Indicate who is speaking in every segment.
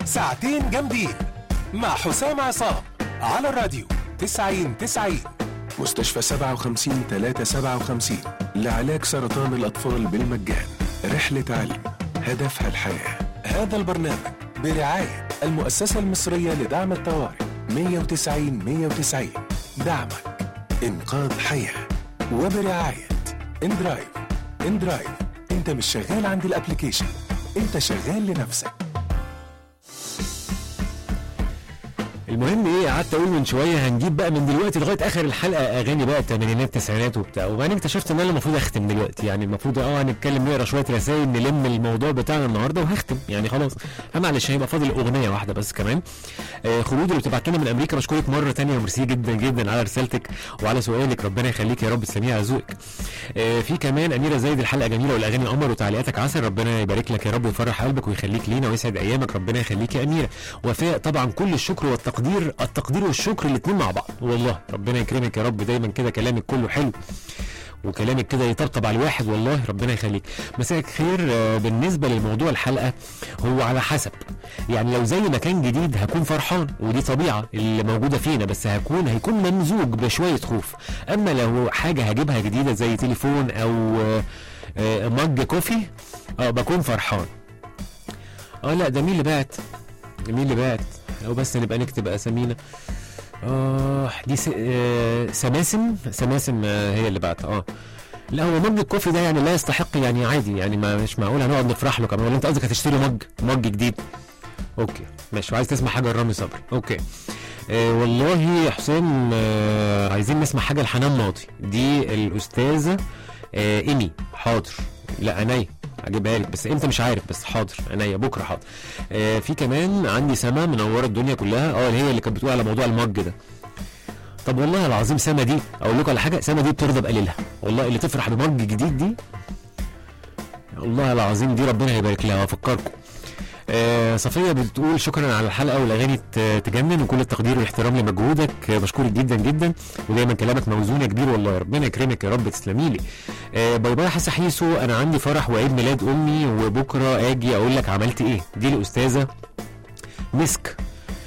Speaker 1: ساعتين جامدين مع حسام عصام على الراديو 90 90 مستشفى 57 357 لعلاج سرطان الأطفال بالمجان رحلة علم هدفها الحياة هذا البرنامج برعاية المؤسسة المصرية لدعم الطوارئ 190 190 دعمك إنقاذ حياة وبرعاية اندرايف اندرايف انت مش شغال عند الابليكيشن انت شغال لنفسك
Speaker 2: المهم ايه قعدت اقول من شويه هنجيب بقى من دلوقتي لغايه اخر الحلقه اغاني بقى الثمانينات التسعينات وبتاع وبعدين اكتشفت ان انا المفروض اختم دلوقتي يعني المفروض اه هنتكلم نقرا شويه رسائل نلم الموضوع بتاعنا النهارده وهختم يعني خلاص أه معلش هيبقى فاضل اغنيه واحده بس كمان آه خلود اللي بتبعت لنا من امريكا بشكرك مره تانية وميرسي جدا جدا على رسالتك وعلى سؤالك ربنا يخليك يا رب تسلميه على ذوقك آه في كمان اميره زايد الحلقه جميله والاغاني قمر وتعليقاتك عسل ربنا يبارك لك يا رب ويفرح قلبك ويخليك لينا ويسعد ايامك ربنا يخليك يا اميره وفاء طبعا كل الشكر والتقدير التقدير والشكر الاثنين مع بعض والله ربنا يكرمك يا رب دايما كده كلامك كله حلو وكلامك كده يطبطب على الواحد والله ربنا يخليك مساء الخير آه، بالنسبه للموضوع الحلقه هو على حسب يعني لو زي مكان جديد هكون فرحان ودي طبيعه اللي موجوده فينا بس هكون هيكون ممزوج بشويه خوف اما لو حاجه هجيبها جديده زي تليفون او آه، آه، مج كوفي اه بكون فرحان اه لا ده مين اللي بعت مين اللي بعت او بس نبقى نكتب اسامينا اه دي س... آه سماسم سماسم آه هي اللي بعت اه لا هو مج الكوفي ده يعني لا يستحق يعني عادي يعني ما مش معقول هنقعد نفرح له كمان ولا انت قصدك هتشتري مج مج جديد اوكي ماشي وعايز تسمع حاجه لرامي صبري اوكي آه والله يا حسام آه عايزين نسمع حاجه لحنان ماضي دي الاستاذه آه ايمي حاضر لا عينيا هجيبها لك بس امتى مش عارف بس حاضر عينيا بكره حاضر آه في كمان عندي سما منوره الدنيا كلها اه اللي هي اللي كانت بتقول على موضوع المج ده طب والله العظيم سما دي اقول لكم على حاجه سما دي بترضى بقليلها والله اللي تفرح بمج جديد دي والله العظيم دي ربنا يبارك لها وافكركم آه صفيه بتقول شكرا على الحلقه والاغاني ت- تجنن وكل التقدير والاحترام لمجهودك آه بشكرك جدا جدا ودايما كلامك موزون يا كبير والله ربنا يكرمك يا رب تسلمي لي آه باي باي حسن حيسو انا عندي فرح وعيد ميلاد امي وبكره اجي اقول لك عملت ايه دي الاستاذه مسك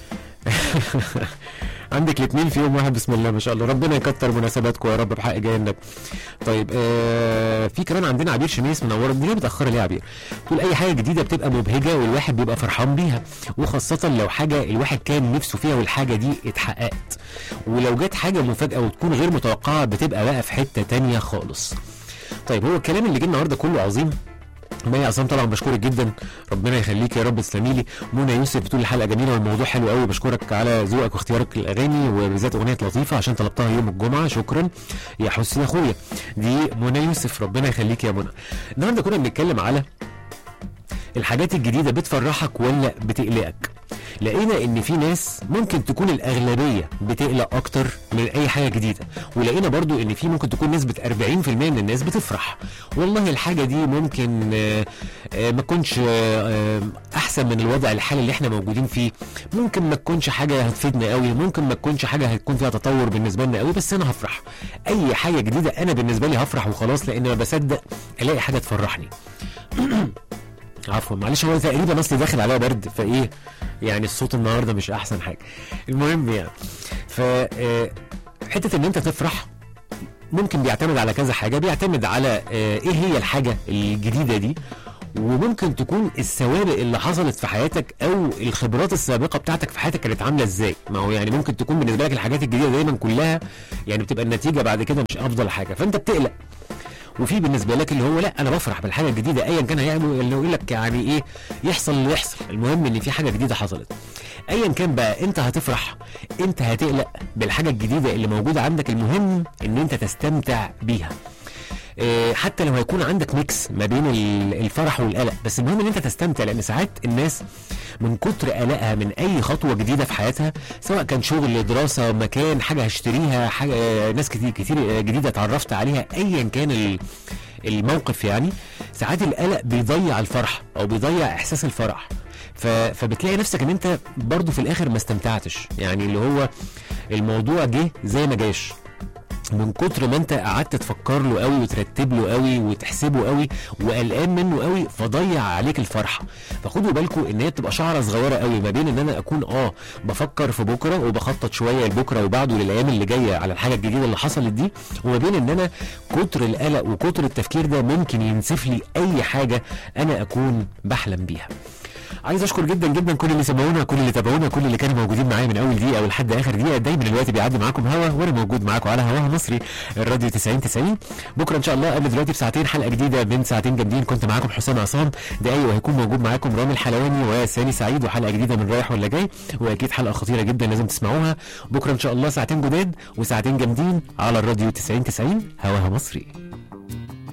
Speaker 2: عندك الاثنين في يوم واحد بسم الله ما شاء الله ربنا يكتر مناسباتكم يا رب بحق جاي النبي طيب آه في كمان عندنا عبير شميس منوره الدنيا متاخره ليه يا عبير تقول اي حاجه جديده بتبقى مبهجه والواحد بيبقى فرحان بيها وخاصه لو حاجه الواحد كان نفسه فيها والحاجه دي اتحققت ولو جت حاجه مفاجاه وتكون غير متوقعه بتبقى بقى في حته تانية خالص طيب هو الكلام اللي جه النهارده كله عظيم مي عصام طبعا بشكرك جدا ربنا يخليك يا رب تسلمي لي منى يوسف بتقول الحلقه جميله والموضوع حلو قوي بشكرك على ذوقك واختيارك الاغاني وبالذات اغنيه لطيفه عشان طلبتها يوم الجمعه شكرا يا حسن يا اخويا دي منى يوسف ربنا يخليك يا منى النهارده كنا بنتكلم على الحاجات الجديده بتفرحك ولا بتقلقك لقينا ان في ناس ممكن تكون الاغلبيه بتقلق اكتر من اي حاجه جديده ولقينا برضو ان في ممكن تكون نسبه 40% من الناس بتفرح والله الحاجه دي ممكن آه، آه، ما تكونش آه، آه، احسن من الوضع الحالي اللي احنا موجودين فيه ممكن ما تكونش حاجه هتفيدنا قوي ممكن ما تكونش حاجه هتكون فيها تطور بالنسبه لنا قوي بس انا هفرح اي حاجه جديده انا بالنسبه لي هفرح وخلاص لان ما بصدق الاقي حاجه تفرحني عفوا معلش هو تقريبا اصلي داخل عليا برد فايه يعني الصوت النهارده مش احسن حاجه المهم يعني ف آه، حته ان انت تفرح ممكن بيعتمد على كذا حاجه بيعتمد على آه، ايه هي الحاجه الجديده دي وممكن تكون السوابق اللي حصلت في حياتك او الخبرات السابقه بتاعتك في حياتك كانت عامله ازاي ما هو يعني ممكن تكون بالنسبه لك الحاجات الجديده دايما كلها يعني بتبقى النتيجه بعد كده مش افضل حاجه فانت بتقلق وفي بالنسبه لك اللي هو لا انا بفرح بالحاجه الجديده ايا كان هيعمل اللي يقول لك يعني ايه يحصل اللي يحصل المهم ان في حاجه جديده حصلت ايا كان بقى انت هتفرح انت هتقلق بالحاجه الجديده اللي موجوده عندك المهم ان انت تستمتع بيها آه، حتى لو هيكون عندك ميكس ما بين ال- الفرح والقلق بس المهم ان انت تستمتع لان ساعات الناس من كتر قلقها من اي خطوه جديده في حياتها سواء كان شغل دراسه مكان حاجه هشتريها حاجه آه، ناس كتير كتير آه، جديده اتعرفت عليها ايا كان ال- الموقف يعني ساعات القلق بيضيع الفرح او بيضيع احساس الفرح ف... فبتلاقي نفسك ان انت برضو في الاخر ما استمتعتش يعني اللي هو الموضوع جه زي ما جاش من كتر ما انت قعدت تفكر له قوي وترتب له قوي وتحسبه قوي وقلقان منه قوي فضيع عليك الفرحه فخدوا بالكم ان هي بتبقى شعره صغيره قوي ما بين ان انا اكون اه بفكر في بكره وبخطط شويه لبكره وبعده للايام اللي جايه على الحاجه الجديده اللي حصلت دي وما بين ان انا كتر القلق وكتر التفكير ده ممكن ينسف لي اي حاجه انا اكون بحلم بيها عايز اشكر جدا جدا كل اللي سمعونا كل اللي تابعونا كل اللي كانوا موجودين معايا من اول دقيقه ولحد اخر دقيقه دايما الوقت بيعدي معاكم هوا وانا موجود معاكم على هواها مصري الراديو 90 90 بكره ان شاء الله قبل دلوقتي بساعتين حلقه جديده من ساعتين جامدين كنت معاكم حسام عصام دقايق وهيكون موجود معاكم رامي الحلواني وسامي سعيد وحلقه جديده من رايح ولا جاي واكيد حلقه خطيره جدا لازم تسمعوها بكره ان شاء الله ساعتين جداد وساعتين جامدين على الراديو 90 90 هواها مصري